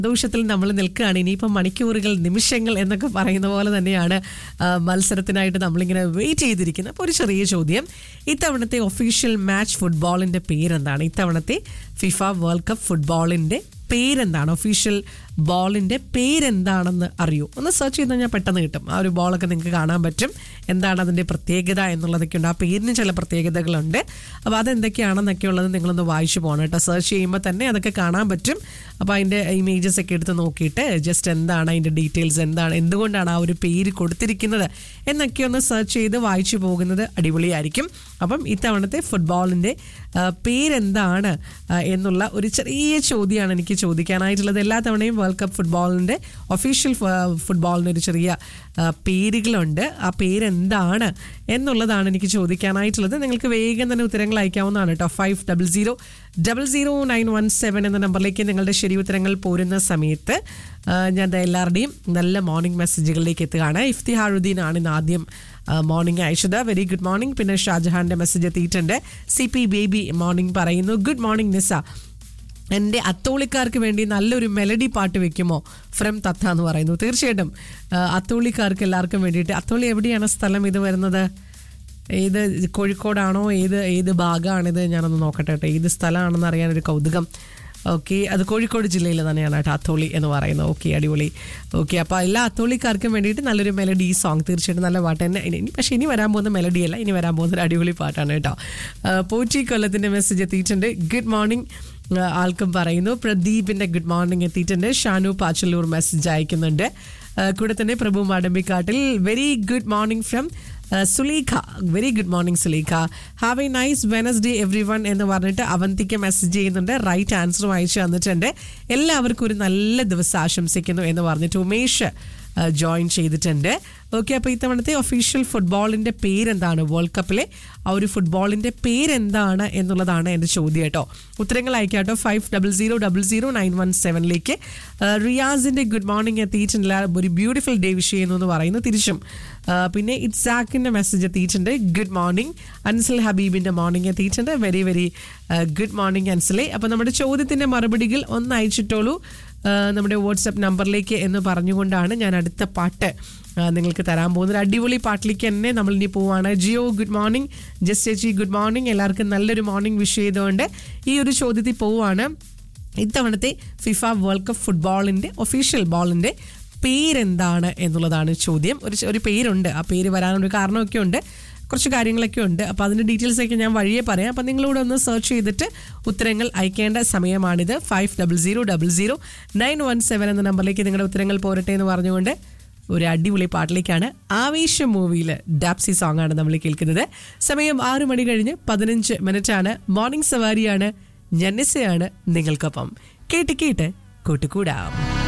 ദോഷത്തിൽ നമ്മൾ നിൽക്കുകയാണ് ഇനിയിപ്പം മണിക്കൂറുകൾ നിമിഷങ്ങൾ എന്നൊക്കെ പറയുന്ന പോലെ തന്നെയാണ് ആ, മത്സരത്തിനായിട്ട് നമ്മളിങ്ങനെ വെയിറ്റ് ചെയ്തിരിക്കുന്നത് അപ്പോൾ ഒരു ചെറിയ ചോദ്യം ഇത്തവണത്തെ ഒഫീഷ്യൽ മാച്ച് ഫുട്ബോളിന്റെ പേരെന്താണ് ഇത്തവണത്തെ ഫിഫ വേൾഡ് കപ്പ് ഫുട്ബോളിന്റെ പേരെന്താണ് ഒഫീഷ്യൽ ബോളിന്റെ പേരെന്താണെന്ന് അറിയൂ ഒന്ന് സെർച്ച് ചെയ്ത് കഴിഞ്ഞാൽ പെട്ടെന്ന് കിട്ടും ആ ഒരു ബോളൊക്കെ നിങ്ങൾക്ക് കാണാൻ പറ്റും എന്താണ് അതിന്റെ പ്രത്യേകത എന്നുള്ളതൊക്കെ ഉണ്ട് ആ പേരിന് ചില പ്രത്യേകതകളുണ്ട് അപ്പോൾ അതെന്തൊക്കെയാണെന്നൊക്കെ ഉള്ളത് നിങ്ങളൊന്ന് വായിച്ചു പോകണം കേട്ടോ സെർച്ച് ചെയ്യുമ്പോൾ തന്നെ അതൊക്കെ കാണാൻ പറ്റും അപ്പോൾ അതിൻ്റെ ഇമേജസ് ഒക്കെ എടുത്ത് നോക്കിയിട്ട് ജസ്റ്റ് എന്താണ് അതിൻ്റെ ഡീറ്റെയിൽസ് എന്താണ് എന്തുകൊണ്ടാണ് ആ ഒരു പേര് കൊടുത്തിരിക്കുന്നത് എന്നൊക്കെ ഒന്ന് സെർച്ച് ചെയ്ത് വായിച്ചു പോകുന്നത് അടിപൊളിയായിരിക്കും അപ്പം ഇത്തവണത്തെ ഫുട്ബോളിൻ്റെ പേരെന്താണ് ആ, എന്നുള്ള ഒരു ചെറിയ ചോദ്യമാണ് എനിക്ക് ചോദിക്കാനായിട്ടുള്ളത് എല്ലാ തവണയും വേൾഡ് കപ്പ് ഫുട്ബോളിൻ്റെ ഒഫീഷ്യൽ ഫുട്ബോളിന് ഒരു ചെറിയ ആ, പേരുകളുണ്ട് ആ പേരെന്താണ് എന്നുള്ളതാണ് എനിക്ക് ചോദിക്കാനായിട്ടുള്ളത് നിങ്ങൾക്ക് വേഗം തന്നെ ഉത്തരങ്ങൾ അയക്കാവുന്നതാണ് കേട്ടോ five double zero double zero nine one seven എന്ന നമ്പറിലേക്ക് നിങ്ങളുടെ ശരി ഉത്തരങ്ങൾ പോരുന്ന സമയത്ത് ആ, ഞാൻ ദാ എല്ലാവരുടെയും നല്ല മോർണിംഗ് മെസ്സേജുകളിലേക്ക് എത്തുകയാണ് ഇഫ്തിഹാറുദ്ദീൻ ആണ് ഇന്ന് ആദ്യം മോർണിംഗ് അയച്ചത് വെരി ഗുഡ് മോർണിംഗ് പിന്നെ ഷാജഹാന്റെ മെസ്സേജ് എത്തിയിട്ടുണ്ട് സി പി ബേബി മോർണിംഗ് പറയുന്നു ഗുഡ് മോർണിംഗ് നിസ എൻ്റെ അത്തോളിക്കാർക്ക് വേണ്ടി നല്ലൊരു മെലഡി പാട്ട് വെക്കുമോ ഫ്രം തത്ത എന്ന് പറയുന്നു തീർച്ചയായിട്ടും ആ, അത്തോളിക്കാർക്ക് എല്ലാവർക്കും വേണ്ടിയിട്ട് അത്തോളി എവിടെയാണ് സ്ഥലം ഇത് വരുന്നത് ഏത് കോഴിക്കോടാണോ ഏത് ഏത് ഭാഗമാണിത് ഞാനൊന്ന് നോക്കട്ടെ കേട്ടോ ഏത് സ്ഥലമാണെന്ന് അറിയാനൊരു കൗതുകം ഓക്കെ അത് കോഴിക്കോട് ജില്ലയിൽ തന്നെയാണ് കേട്ടോ അത്തോളി എന്ന് പറയുന്നത് ഓക്കെ അടിപൊളി ഓക്കെ അപ്പോൾ എല്ലാ അത്തോളിക്കാർക്കും വേണ്ടിയിട്ട് നല്ലൊരു മെലഡി സോങ് തീർച്ചയായിട്ടും നല്ല പാട്ട് തന്നെ ഇനി ഇനി- പക്ഷേ ഇനി വരാൻ പോകുന്ന മെലഡി അല്ല ഇനി വരാൻ പോകുന്ന ഒരു അടിപൊളി പാട്ടാണ് കേട്ടോ ആ, പോറ്റി കൊല്ലത്തിൻ്റെ മെസ്സേജ് എത്തിയിട്ടുണ്ട് ഗുഡ് മോർണിംഗ് ആ, ആൾക്കും പറയുന്നു പ്രദീപിന്റെ ഗുഡ് മോർണിംഗ് എത്തിയിട്ടുണ്ട് ഷാനു പാച്ചല്ലൂർ മെസ്സേജ് അയക്കുന്നുണ്ട് ആ, കൂടെ തന്നെ പ്രഭു മാടമ്പിക്കാട്ടിൽ very good morning from Suleekha very good morning Suleekha have a nice Wednesday everyone എന്ന് പറഞ്ഞിട്ട് അവന്തിക്ക് മെസ്സേജ് ചെയ്യുന്നുണ്ട് റൈറ്റ് ആൻസറും അയച്ചു തന്നിട്ടുണ്ട് എല്ലാവർക്കും ഒരു നല്ല ദിവസം ആശംസിക്കുന്നു എന്ന് പറഞ്ഞിട്ട് ഉമേഷ് ജോയിൻ ചെയ്തിട്ടുണ്ട് ഓക്കെ അപ്പോൾ ഇത്തവണത്തെ ഒഫീഷ്യൽ ഫുട്ബോളിൻ്റെ പേരെന്താണ് വേൾഡ് കപ്പിലെ ആ ഒരു ഫുട്ബോളിൻ്റെ പേരെന്താണ് എന്നുള്ളതാണ് എൻ്റെ ചോദ്യം കേട്ടോ ഉത്തരങ്ങൾ അയക്കാട്ടോ five double zero double zero nine one സെവനിലേക്ക് റിയാസിൻ്റെ ഗുഡ് മോർണിംഗ് എത്തിയിട്ടുണ്ട് ഒരു ബ്യൂട്ടിഫുൾ ഡേ വിഷ് ചെയ്യുന്നു എന്ന് പറയുന്നു തിരിച്ചും ആ, പിന്നെ ഇറ്റ്സാക്കിൻ്റെ മെസ്സേജ് എത്തിയിട്ടുണ്ട് ഗുഡ് മോർണിംഗ് അൻസൽ ഹബീബിൻ്റെ മോർണിംഗ് എത്തിയിട്ടുണ്ട് വെരി വെരി ഗുഡ് മോർണിംഗ് അൻസലെ അപ്പോൾ നമ്മുടെ ചോദ്യത്തിൻ്റെ മറുപടികൾ ഒന്ന് അയച്ചിട്ടോളൂ ആ, നമ്മുടെ വാട്സപ്പ് നമ്പറിലേക്ക് എന്ന് പറഞ്ഞുകൊണ്ടാണ് ഞാൻ അടുത്ത പാട്ട് ആ, നിങ്ങൾക്ക് തരാൻ പോകുന്നത് ഒരു അടിപൊളി പാട്ടിലേക്ക് തന്നെ നമ്മൾ ഇനി പോവാണ് ജിയോ ഗുഡ് മോർണിംഗ് ജസ്റ്റ് ചേച്ചി ഗുഡ് മോർണിംഗ് എല്ലാവർക്കും നല്ലൊരു മോർണിംഗ് വിഷ് ചെയ്തുകൊണ്ട് ഈ ഒരു ചോദ്യത്തിൽ പോവുകയാണ് ഇത്തവണത്തെ ഫിഫ വേൾഡ് കപ്പ് ഫുട്ബോളിൻ്റെ ഒഫീഷ്യൽ ബോളിൻ്റെ പേരെന്താണ് എന്നുള്ളതാണ് ചോദ്യം ഒരു ഒരു പേരുണ്ട് ആ പേര് വരാനൊരു കാരണമൊക്കെ ഉണ്ട് കുറച്ച് കാര്യങ്ങളൊക്കെ ഉണ്ട് അപ്പോൾ അതിൻ്റെ ഡീറ്റെയിൽസ് ഒക്കെ ഞാൻ വഴിയെ പറയാം അപ്പോൾ നിങ്ങളൂടെ ഒന്ന് സെർച്ച് ചെയ്തിട്ട് ഉത്തരങ്ങൾ അയക്കേണ്ട സമയമാണിത് five double zero double zero nine one seven എന്ന നമ്പറിലേക്ക് നിങ്ങളുടെ ഉത്തരങ്ങൾ പോരട്ടെ എന്ന് പറഞ്ഞുകൊണ്ട് ഒരു അടിപൊളി പാട്ടിലേക്കാണ് ആവേശം മൂവിയിൽ ഡാപ്സി സോങ് ആണ് നമ്മൾ കേൾക്കുന്നത് സമയം ആറു മണി കഴിഞ്ഞ് പതിനഞ്ച് മിനിറ്റ് ആണ് മോർണിംഗ് സവാരിയാണ് ജന്നിസയാണ് നിങ്ങൾക്കൊപ്പം കേട്ട് കേട്ട് കൂട്ടുകൂടാം